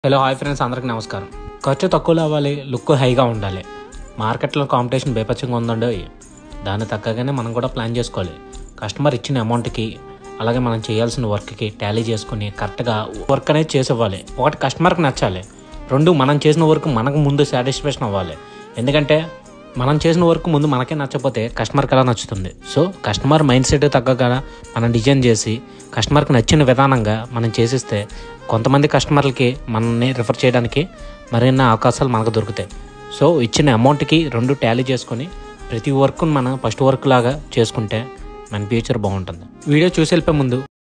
hello hi friends అందరికి నమస్కారం ఖర్చు తక్కువలో అవ్వాలి లుక్ హైగా ఉండాలి మార్కెట్లో కాంపిటీషన్ బేపచ్చంగా ఉందండి దాన్ని తగ్గగానే మనం కూడా ప్లాన్ చేసుకోవాలి కస్టమర్ ఇచ్చిన అమౌంట్కి అలాగే మనం చేయాల్సిన వర్క్కి టాలీ చేసుకుని కరెక్ట్గా వర్క్ అనేది చేసి ఇవ్వాలి ఒకటి కస్టమర్కి నచ్చాలి రెండు మనం చేసిన వర్క్ మనకు ముందు సాటిస్ఫాక్షన్ అవ్వాలి ఎందుకంటే మనం చేసిన వర్క్ ముందు మనకే నచ్చకపోతే కస్టమర్కి ఎలా నచ్చుతుంది సో కస్టమర్ మైండ్ సెట్ తగ్గగా మనం డిజైన్ చేసి కస్టమర్కి నచ్చిన విధానంగా మనం చేసిస్తే కొంతమంది కస్టమర్లకి మనల్ని రిఫర్ చేయడానికి మరిన్ని అవకాశాలు మనకు దొరుకుతాయి సో ఇచ్చిన అమౌంట్కి రెండు టాలీ చేసుకొని ప్రతి వర్క్ మనం ఫస్ట్ వర్క్ లాగా చేసుకుంటే మన ఫ్యూచర్ బాగుంటుంది వీడియో చూసి వెళ్ళిపోయే ముందు